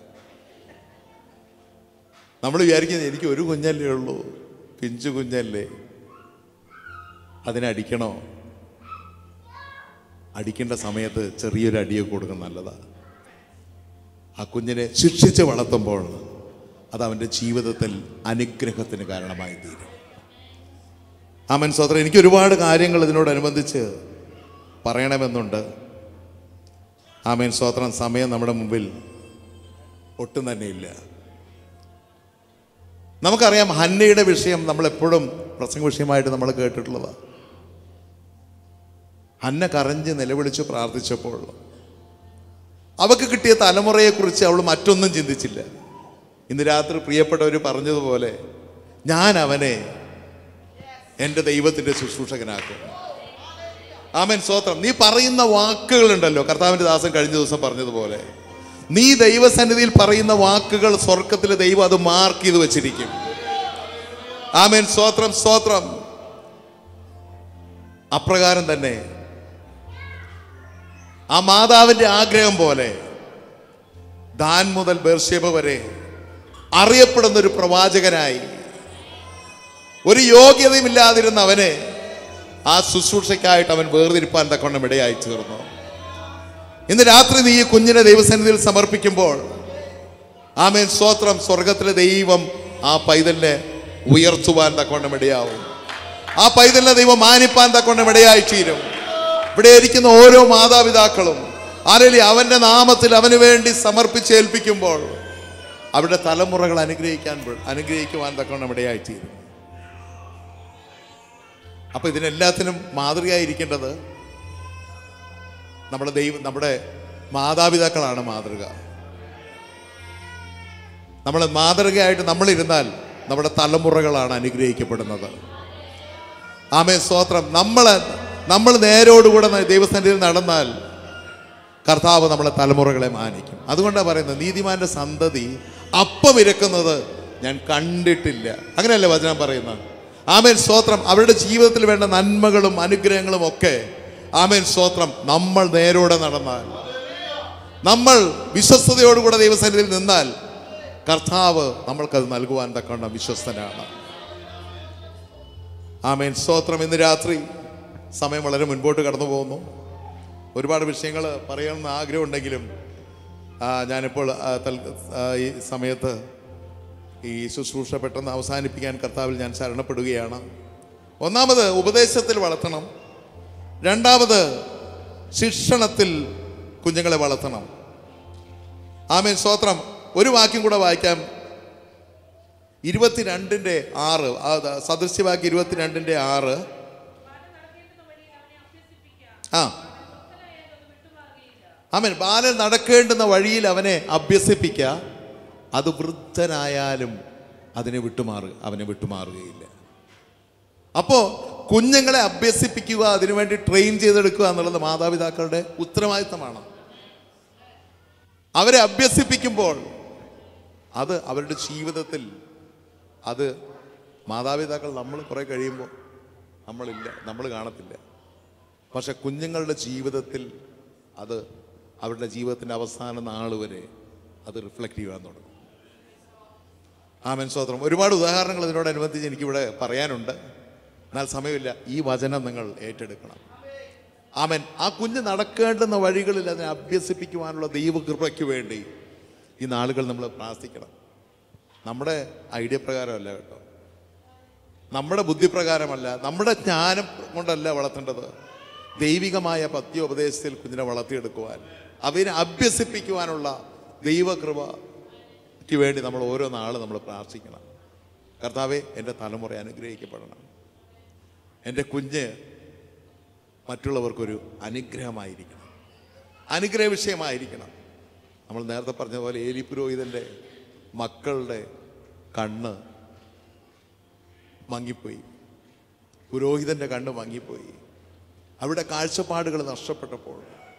Speaker 1: നമ്മൾ വിചാരിക്കുന്നത് എനിക്ക് ഒരു കുഞ്ഞല്ലേ ഉള്ളൂ പിഞ്ചു കുഞ്ഞല്ലേ അതിനടിക്കണോ അടിക്കേണ്ട സമയത്ത് ചെറിയൊരു അടിയൊക്കെ കൊടുക്കുന്നത് നല്ലതാണ് ആ കുഞ്ഞിനെ ശിക്ഷിച്ച് വളർത്തുമ്പോൾ അത് അവൻ്റെ ജീവിതത്തിൽ അനുഗ്രഹത്തിന് കാരണമായി തീരും ആമൻ സ്വത്രം എനിക്ക് ഒരുപാട് കാര്യങ്ങൾ ഇതിനോടനുബന്ധിച്ച് പറയണമെന്നുണ്ട് ആമേൻ സ്വത്രം സമയം നമ്മുടെ മുമ്പിൽ ഒട്ടും തന്നെ ഇല്ല നമുക്കറിയാം ഹന്നയുടെ വിഷയം നമ്മളെപ്പോഴും പ്രസംഗ വിഷയമായിട്ട് നമ്മൾ കേട്ടിട്ടുള്ളതാണ് ഹന്ന കരഞ്ഞ് നിലവിളിച്ച് പ്രാർത്ഥിച്ചപ്പോൾ അവക്ക് കിട്ടിയ തലമുറയെക്കുറിച്ച് അവൾ മറ്റൊന്നും ചിന്തിച്ചില്ല ഇന്ന് രാത്രി പ്രിയപ്പെട്ടവർ പറഞ്ഞതുപോലെ ഞാൻ അവനെ എൻ്റെ ദൈവത്തിൻ്റെ ശുശ്രൂഷകനാക്കും ആമൻ സ്വത്രം നീ പറയുന്ന വാക്കുകളുണ്ടല്ലോ കർത്താവിൻ്റെ ദാസൻ കഴിഞ്ഞ ദിവസം പറഞ്ഞതുപോലെ നീ ദൈവസന്നിധിയിൽ പറയുന്ന വാക്കുകൾ സ്വർഗത്തിലെ ദൈവം അത് മാർക്ക് ചെയ്ത് വെച്ചിരിക്കും ആമേൻ സ്തോത്രം സ്തോത്രം അപ്രകാരം തന്നെ ആ മാതാവിന്റെ ആഗ്രഹം പോലെ ദാൻ മുതൽ ബേർഷേബ വരെ അറിയപ്പെടുന്ന ഒരു പ്രവാചകനായി ഒരു യോഗ്യതയുമില്ലാതിരുന്ന അവനെ ആ ശുശ്രൂഷയ്ക്കായിട്ട് അവൻ വേർതിരിപ്പാൻ തക്കൊണ്ണം ഇടയായി തീർന്നു ഇന്ന് രാത്രി നീ ഈ കുഞ്ഞിനെ ദൈവസന്നിധിയിൽ സമർപ്പിക്കുമ്പോൾ ആമേൻ സ്തോത്രം സ്വർഗത്തിലെ ദൈവം ആ പൈതലിനെ ഉയർത്തുവാൻ തക്കൊണ്ണം ഇടയാവും ആ പൈതലിനെ ദൈവം മാനിപ്പാൻ തക്കൊണ്ണം ഇടയായി തീരും ഇവിടെ ഇരിക്കുന്ന ഓരോ മാതാപിതാക്കളും ആരെങ്കിലും അവന്റെ നാമത്തിൽ അവന് വേണ്ടി സമർപ്പിച്ചേൽപ്പിക്കുമ്പോൾ അവരുടെ തലമുറകൾ അനുഗ്രഹിക്കാൻ അനുഗ്രഹിക്കുവാൻ തക്കൊണ്ണം ഇടയായി തീരും അപ്പൊ ഇതിനെല്ലാത്തിനും മാതൃകയായിരിക്കേണ്ടത് നമ്മുടെ ദൈവം നമ്മുടെ മാതാപിതാക്കളാണ് മാതൃക നമ്മൾ മാതൃകയായിട്ട് നമ്മളിരുന്നാൽ നമ്മുടെ തലമുറകളാണ് അനുഗ്രഹിക്കപ്പെടുന്നത് ആമേ സ്തോത്രം നമ്മൾ നമ്മൾ നേരോടുകൂടെ ദൈവസന്നിധിയിൽ നടന്നാൽ കർത്താവ് നമ്മളെ തലമുറകളെ മാനിക്കും അതുകൊണ്ടാണ് പറയുന്നത് നീതിമാന്റെ സന്തതി അപ്പം ഇരക്കുന്നത് ഞാൻ കണ്ടിട്ടില്ല അങ്ങനെയല്ലേ വചനം പറയുന്നത് ആമേൻ സ്തോത്രം അവരുടെ ജീവിതത്തിൽ വേണ്ട നന്മകളും അനുഗ്രഹങ്ങളും ഒക്കെ ആമേൻ സ്തോത്രം നമ്മൾ നേരോടെ നടന്നാൽ നമ്മൾ വിശ്വസ്തയോടുകൂടെ ദൈവസന്നിധിയിൽ നിന്നാൽ കർത്താവ് നമ്മൾക്കത് നൽകുവാൻ തക്കവണ്ണം വിശ്വസ്തനാണ് ആമേൻ സ്തോത്രം ഇന്ന് രാത്രി സമയം വളരെ മുൻപോട്ട് കടന്നു പോകുന്നു ഒരുപാട് വിഷയങ്ങൾ പറയണമെന്ന് ആഗ്രഹമുണ്ടെങ്കിലും ആ, ഞാനിപ്പോൾ ആ, തൽ- ആ, ഈ സമയത്ത് ഈ ശുശ്രൂഷ പെട്ടെന്ന് അവസാനിപ്പിക്കാൻ കർത്താവിൽ ഞാൻ ശരണപ്പെടുകയാണ് ഒന്നാമത് ഉപദേശത്തിൽ വളർത്തണം രണ്ടാമത് ശിക്ഷണത്തിൽ കുഞ്ഞുങ്ങളെ വളർത്തണം ആമേൻ സ്തോത്രം ഒരു വാക്യം കൂടെ വായിക്കാം ഇരുപത്തിരണ്ടിൻ്റെ ആറ് ആ ദ- സദൃശ്യവാക്യം ഇരുപത്തിരണ്ടിൻ്റെ ആറ് ആ ആമേൻ ബാലൻ നടക്കേണ്ടുന്ന വഴിയിൽ അവനെ അഭ്യസിപ്പിക്കുക അത് വൃദ്ധനായാലും അതിനെ വിട്ടുമാറുക അവനെ വിട്ടുമാറുകയില്ല അപ്പോൾ കുഞ്ഞുങ്ങളെ അഭ്യസിപ്പിക്കുക അതിനുവേണ്ടി ട്രെയിൻ ചെയ്തെടുക്കുക എന്നുള്ളത് മാതാപിതാക്കളുടെ ഉത്തരവാദിത്തമാണ് അവരെ അഭ്യസിപ്പിക്കുമ്പോൾ അത് അവരുടെ ജീവിതത്തിൽ അത് മാതാപിതാക്കൾ നമ്മൾ കുറേ കഴിയുമ്പോൾ നമ്മളില്ല നമ്മൾ കാണത്തില്ല പക്ഷെ കുഞ്ഞുങ്ങളുടെ ജീവിതത്തിൽ അത് അവരുടെ ജീവിതത്തിൻ്റെ അവസാന നാൾ വരെ അത് റിഫ്ലക്റ്റ് ചെയ്യാൻ തുടങ്ങും ആമൻ സ്തോത്രം ഒരുപാട് ഉദാഹരണങ്ങൾ ഇതിനോടനുബന്ധിച്ച് എനിക്കിവിടെ പറയാനുണ്ട് എന്നാൽ സമയമില്ല ഈ വചനം നിങ്ങൾ ഏറ്റെടുക്കണം ആമൻ ആ കുഞ്ഞ് നടക്കേണ്ടുന്ന വഴികളിൽ അതിനെ അഭ്യസിപ്പിക്കുവാനുള്ള ദൈവകൃപയ്ക്ക് വേണ്ടി ഈ നാളുകൾ നമ്മൾ പ്രാർത്ഥിക്കണം നമ്മുടെ ഐഡിയ പ്രകാരമല്ല കേട്ടോ നമ്മുടെ ബുദ്ധിപ്രകാരമല്ല നമ്മുടെ ജ്ഞാനം കൊണ്ടല്ല വളർത്തേണ്ടത് ദൈവികമായ പത്യോപദേശത്തിൽ കുഞ്ഞിനെ വളർത്തിയെടുക്കുവാൻ അവനെ അഭ്യസിപ്പിക്കുവാനുള്ള ദൈവകൃപയ്ക്ക് വേണ്ടി നമ്മൾ ഓരോ നാൾ നമ്മൾ പ്രാർത്ഥിക്കണം കർത്താവെ എൻ്റെ തലമുറ അനുഗ്രഹിക്കപ്പെടണം എൻ്റെ കുഞ്ഞ് മറ്റുള്ളവർക്കൊരു അനുഗ്രഹമായിരിക്കണം അനുഗ്രഹ വിഷയമായിരിക്കണം നമ്മൾ നേരത്തെ പറഞ്ഞ പോലെ ഏലി പുരോഹിതൻ്റെ മക്കളുടെ കണ്ണ് മങ്ങിപ്പോയി പുരോഹിതൻ്റെ കണ്ണ് മങ്ങിപ്പോയി അവിടെ കാഴ്ചപ്പാടുകൾ നഷ്ടപ്പെട്ടപ്പോൾ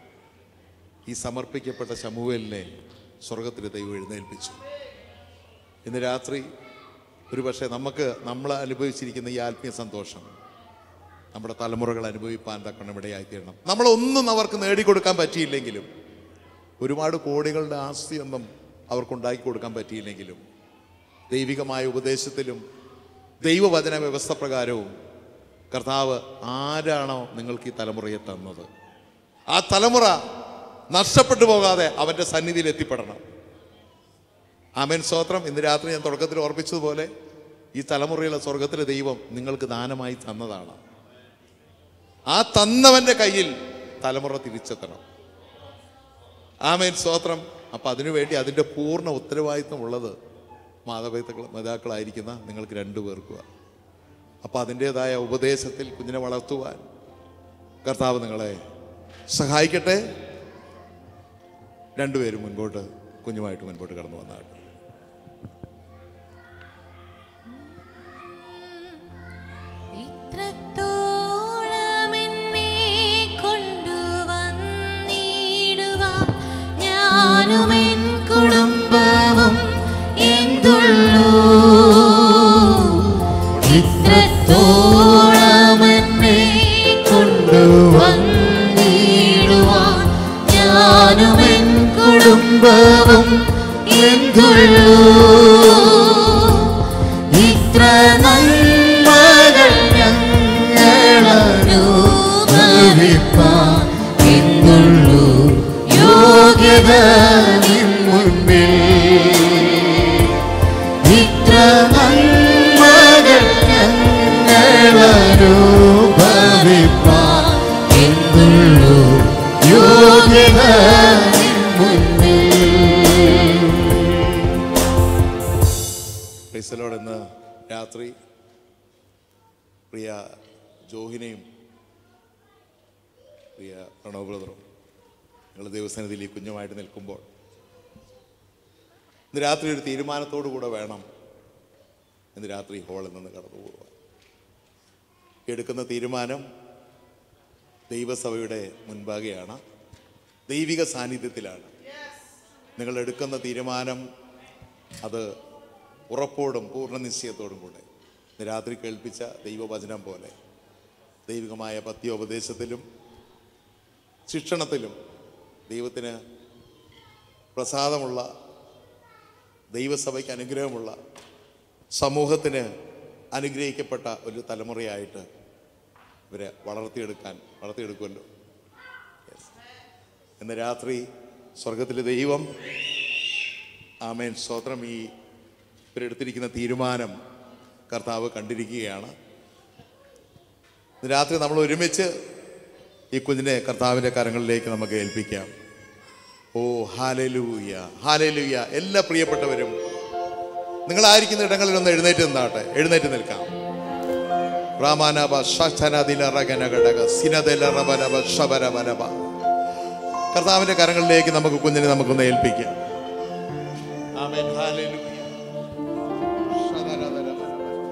Speaker 1: ഈ സമർപ്പിക്കപ്പെട്ട ശമുവേലിനെ സ്വർഗത്തിൽ ദൈവം എഴുന്നേൽപ്പിച്ചു ഇന്ന് രാത്രി ഒരു പക്ഷേ നമുക്ക് നമ്മൾ അനുഭവിച്ചിരിക്കുന്ന ഈ ആത്മീയ സന്തോഷം നമ്മുടെ തലമുറകൾ അനുഭവിപ്പാൻ തക്കണം ഇടയായിത്തീരണം നമ്മളൊന്നും അവർക്ക് നേടിക്കൊടുക്കാൻ പറ്റിയില്ലെങ്കിലും ഒരുപാട് കോടികളുടെ ആസ്തിയൊന്നും അവർക്കുണ്ടാക്കി കൊടുക്കാൻ പറ്റിയില്ലെങ്കിലും ദൈവികമായ ഉപദേശത്തിലും ദൈവവചന വ്യവസ്ഥ പ്രകാരവും കർത്താവ് ആരാണോ നിങ്ങൾക്ക് ഈ തലമുറയെ തന്നത് ആ തലമുറ നഷ്ടപ്പെട്ടു പോകാതെ അവൻ്റെ സന്നിധിയിൽ എത്തിപ്പെടണം ആമേൻ സ്തോത്രം ഇന്ന് രാത്രി ഞാൻ തുടക്കത്തിൽ ഓർപ്പിച്ചതുപോലെ ഈ തലമുറയിലെ സ്വർഗത്തിലെ ദൈവം നിങ്ങൾക്ക് ദാനമായി തന്നതാണ് ആ തന്നവന്റെ കയ്യിൽ തലമുറ തിരിച്ചെത്തണം ആമേൻ സ്തോത്രം അപ്പൊ അതിനുവേണ്ടി അതിന്റെ പൂർണ്ണ ഉത്തരവാദിത്വം ഉള്ളത് മാതാപിതാക്കൾ മാതാക്കളായിരിക്കുന്ന നിങ്ങൾക്ക് രണ്ടുപേർക്കുക അപ്പൊ അതിൻ്റെതായ ഉപദേശത്തിൽ കുഞ്ഞിനെ വളർത്തുവാൻ കർത്താവ് നിങ്ങളെ സഹായിക്കട്ടെ രണ്ടുപേരും മുൻപോട്ട് കുഞ്ഞുമായിട്ട് മുൻപോട്ട് കടന്നു വന്നാട്ടെ
Speaker 3: ഇത്രത്തോളം എന്നെ കൊണ്ടുവന്നിടുവാൻ ഞാനും എൻ കുടുംബവും എന്തുള്ളൂ ഇത്രത്തോളം എന്നെ കൊണ്ടുവന്നിടുവാൻ ഞാനും എൻ കുടുംബവും എന്തുള്ളൂ ഇത്ര നന്മകൾ ഞങ്ങളനുഭവിപ്പാൻ എന്നുള്ളൂ യോഗ്യത നിൻ മുൻപിൽ ഇത്ര നന്മകൾ ഞങ്ങളനുഭവിപ്പാൻ എന്നുള്ളൂ യോഗ്യത നിൻ മുൻപിൽ
Speaker 1: ക്രൈസ്തലോട് ഇന്ന് രാത്രി പ്രിയ ജോഹിനെയും പ്രിയ പ്രണവ് ബ്രദറും നിങ്ങൾ ദൈവസന്നിധിയിൽ ഈ കുഞ്ഞുമായിട്ട് നിൽക്കുമ്പോൾ ഇന്ന് രാത്രി ഒരു തീരുമാനത്തോടു കൂടെ വേണം ഇന്ന് രാത്രി ഹോളിൽ നിന്ന് കടന്നു പോവുക എടുക്കുന്ന തീരുമാനം ദൈവസഭയുടെ മുൻപാകെയാണ് ദൈവിക സാന്നിധ്യത്തിലാണ് നിങ്ങൾ എടുക്കുന്ന തീരുമാനം അത് ഉറപ്പോടും പൂർണ്ണ നിശ്ചയത്തോടും കൂടെ ഇന്ന് രാത്രി കേൾപ്പിച്ച ദൈവവചനം പോലെ ദൈവികമായ പത്യോപദേശത്തിലും ശിക്ഷണത്തിലും ദൈവത്തിന് പ്രസാദമുള്ള ദൈവസഭയ്ക്ക് അനുഗ്രഹമുള്ള സമൂഹത്തിന് അനുഗ്രഹിക്കപ്പെട്ട ഒരു തലമുറയായിട്ട് ഇവരെ വളർത്തിയെടുക്കാൻ വളർത്തിയെടുക്കുമല്ലോ Yes. ഇന്ന് രാത്രി സ്വർഗത്തിലെ ദൈവം ആമേൻ സ്തോത്രം ഈ ഇവരെടുത്തിരിക്കുന്ന തീരുമാനം കർത്താവ് കണ്ടിരിക്കുകയാണ് ഇന്ന് രാത്രി നമ്മൾ ഒരുമിച്ച് ഈ കുഞ്ഞിനെ കർത്താവിൻ്റെ കരങ്ങളിലേക്ക് നമുക്ക് ഏൽപ്പിക്കാം ഓ ഹാലലൂയ ഹാലലൂയ എല്ലാ പ്രിയപ്പെട്ടവരും നിങ്ങളായിരിക്കുന്ന ഇടങ്ങളിൽ ഒന്ന് എഴുന്നേറ്റ് നിന്നാട്ടെ എഴുന്നേറ്റ് നിൽക്കാം റാമാനബ ശാസ്തനദില റഗനഘടക സിനദല റബനബ ശബരബനബ കർത്താവിന്റെ കരങ്ങളിലേക്ക് നമുക്ക് കുഞ്ഞിനെ നമുക്കൊന്ന് ഏൽപ്പിക്കാം ആമേൻ ഹാലലൂയ ശതനദലബനബ.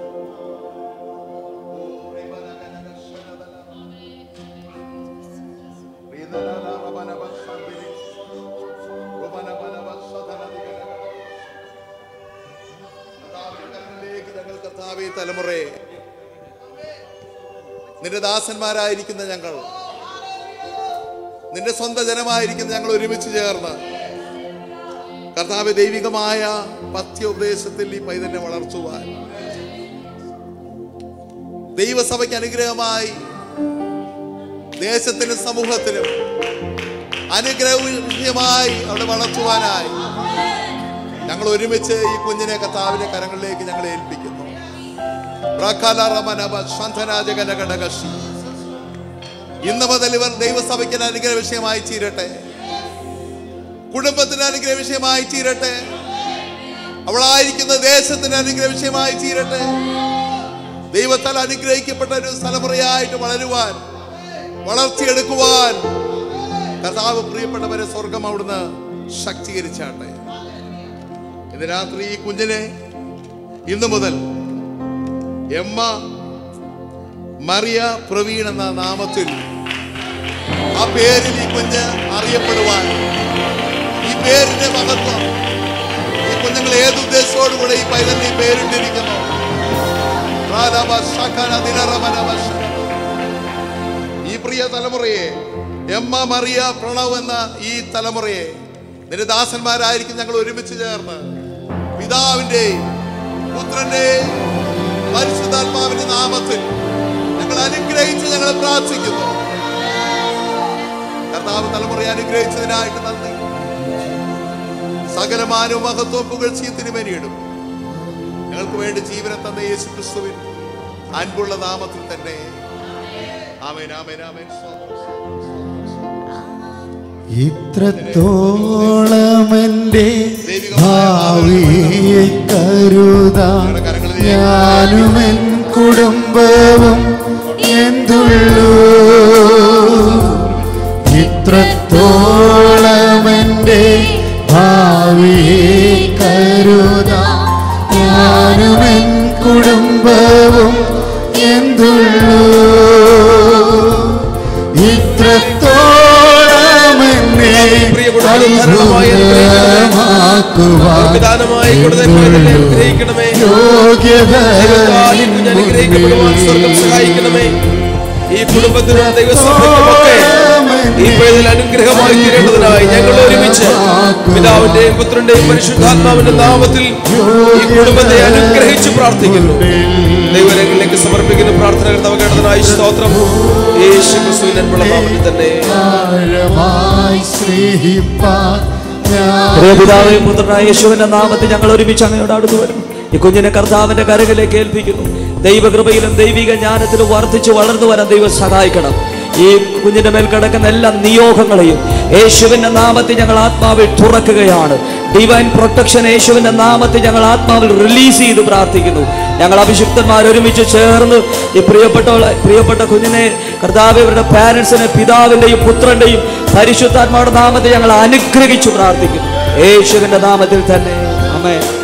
Speaker 1: റീദലലറബനബ ശബരി. റുബനബനബ ശതനദിഗനഘടക. കർത്താവിന്റെ കരങ്ങളിലേക്ക് ഞങ്ങൾ കർത്താവെ തലമുറയെ നിന്റെ ദാസന്മാരായിരിക്കുന്ന ഞങ്ങൾ നിന്റെ സ്വന്തം ജനമായിരിക്കുന്ന ഞങ്ങൾ ഒരുമിച്ച് ചേർന്ന് കർത്താവ് ദൈവികമായ പഥ്യോപദേശത്തിൽ ഈ പൈതന്നെ വളർത്തുവാൻ ദൈവസഭയ്ക്ക് അനുഗ്രഹമായി ദേശത്തിനും സമൂഹത്തിനും അനുഗ്രഹമായി അവിടെ വളർത്തുവാനായി ഞങ്ങൾ ഒരുമിച്ച് ഈ കുഞ്ഞിനെ കർത്താവിന്റെ കരങ്ങളിലേക്ക് ഞങ്ങൾ ഏൽപ്പിക്കുന്നു റഖലറമനബ ശന്ധനാജകലഘടകശി. ഇന്ന് മുതൽ ഇവർ ദൈവസഭയ്ക്ക് ഒരു അനുഗ്രഹ വിഷയമായി തീരട്ടെ കുടുംബത്തിന് അനുഗ്രഹ വിഷയമായി തീരട്ടെ അവളായിരിക്കുന്ന ദേശത്തിന് അനുഗ്രഹ വിഷയമായി തീരട്ടെ ദൈവത്താൽ അനുഗ്രഹിക്കപ്പെട്ട ഒരു തലമുറയായിട്ട് വളരുവാൻ വളർത്തിയെടുക്കുവാൻ കർത്താവ് പ്രിയപ്പെട്ടവരെ സ്വർഗം അവിടുന്ന് ശക്തീകരിച്ചാട്ടെ ഇന്ന് രാത്രി ഈ കുഞ്ഞിനെ ഇന്നു മുതൽ എമ്മ മറിയ പ്രവീൺ എന്ന നാമത്തിൽ ആ പേരിൽ ഈ കുഞ്ഞ് അറിയപ്പെടുവാൻ ഈ പേരിന്റെ മഹത്വം ഈ കുഞ്ഞുങ്ങൾ ഏത് ഉദ്ദേശത്തോടുകൂടെ ഈ പൈതലിന് ഈ പേരിട്ടിരിക്കുന്നു റാലബ ശഖന ദിനറമനബ ശ. ഈ പ്രിയ തലമുറയെ എമ്മ മറിയ പ്രണവ് എന്ന ഈ തലമുറയെ നിന്റെ ദാസന്മാരായിരിക്കും ഞങ്ങൾ ഒരുമിച്ച് ചേർന്ന് പിതാവിന്റെയും പുത്രന്റെയും പരിശുദ്ധാത്മാവിന്റെ നാമത്തിൽ ഞങ്ങൾ അനുഗ്രഹിച്ച് ഞങ്ങൾ പ്രാർത്ഥിക്കുന്നു കർത്താവ് തലമുറയെ അനുഗ്രഹിച്ചതിനായിട്ട് നന്ദി സകലമാനവും മഹത്വവും പുകഴ്ചയും തിരുമേനിയിടും ഞങ്ങൾക്ക് വേണ്ടി ജീവനെ തന്ന യേശു ക്രിസ്തുവിൻ അൻപുള്ള നാമത്തിൽ തന്നെ ആമേൻ ആമേൻ ആമേൻ സ്തോത്രം, സ്തോത്രം.
Speaker 2: ഇത്രത്തോളം എൻ്റെ ഭാവിയെ കരുതാൻ ഞാനും എൻ കുടുംബവും എന്തുള്ളൂ ഇത്രത്തോളം എൻ്റെ ഭാവിയെ കരുതാൻ ഞാനും എൻ കുടുംബവും എന്തുള്ളൂ ഇത്രത്തോളം എന്നെ
Speaker 4: പ്രിയ കുടുംബം ധാരാളമായി
Speaker 2: അത്ഭുതമാക്കുവാൻ
Speaker 4: പ്രധാനമായി കൂടുതൽ പൈതലിനെ അനുഗ്രഹിക്കണമേ
Speaker 2: യോഗ്യത
Speaker 4: ദൈവത്താൽ ഈ കുഞ്ഞ് അനുഗ്രഹിക്കപ്പെടുവാൻ സ്വർഗം സഹായിക്കണമേ ഈ കുടുംബത്തിനും ദൈവസഭയ്ക്കുമൊക്കെ ഈ പൈതൽ അനുഗ്രഹമായി തീരേണ്ടതിനായി ഞങ്ങൾ ഒരുമിച്ച് പിതാവിന്റെയും പുത്രന്റെയും പരിശുദ്ധാത്മാവിന്റെ നാമത്തിൽ ഈ കുടുംബത്തെ അനുഗ്രഹിച്ച് പ്രാർത്ഥിക്കുന്നു ദൈവരങ്ങളിലേക്ക് സമർപ്പിക്കുന്ന പ്രാർത്ഥനകൾ തവ കേട്ടതിനായി സ്തോത്രം യേശു ക്രിസ്തുവിൻ അൻപുള്ള നാമത്തിൽ തന്നെ
Speaker 2: ആഴമായി സ്നേഹിപ്പാൻ ഞാൻ
Speaker 5: പ്രിയപിതാവേ പുത്രനായ യേശുവിന്റെ നാമത്തിൽ ഞങ്ങൾ ഒരുമിച്ച് അങ്ങയോട് അടുത്ത് വരുന്നു ഈ കുഞ്ഞിനെ കർത്താവിന്റെ കരകളിലേക്ക് ഏൽപ്പിക്കുന്നു ദൈവകൃപയിലും ദൈവിക ജ്ഞാനത്തിലും വർദ്ധിച്ചു വളർന്നു വരാൻ ദൈവം സഹായിക്കണം ഈ കുഞ്ഞിന്റെ മേൽ കിടക്കുന്ന എല്ലാ നിയോഗങ്ങളെയും യേശുവിന്റെ നാമത്തിൽ ഞങ്ങൾ ആത്മാവിൽ തുറക്കുകയാണ് ഡിവൈൻ പ്രൊട്ടക്ഷൻ യേശുവിന്റെ നാമത്തിൽ ഞങ്ങൾ ആത്മാവിൽ റിലീസ് ചെയ്ത് പ്രാർത്ഥിക്കുന്നു ഞങ്ങൾ അഭിഷിക്തന്മാർ ഒരുമിച്ച് ചേർന്ന് ഈ പ്രിയപ്പെട്ട പ്രിയപ്പെട്ട കുഞ്ഞിനെ കർത്താവ് ഇവരുടെ പാരൻസിനെ പിതാവിന്റെയും പുത്രന്റെയും പരിശുദ്ധാത്മാവുടെ നാമത്തിൽ ഞങ്ങൾ അനുഗ്രഹിച്ചു പ്രാർത്ഥിക്കുന്നു യേശുവിന്റെ നാമത്തിൽ തന്നെ അമേ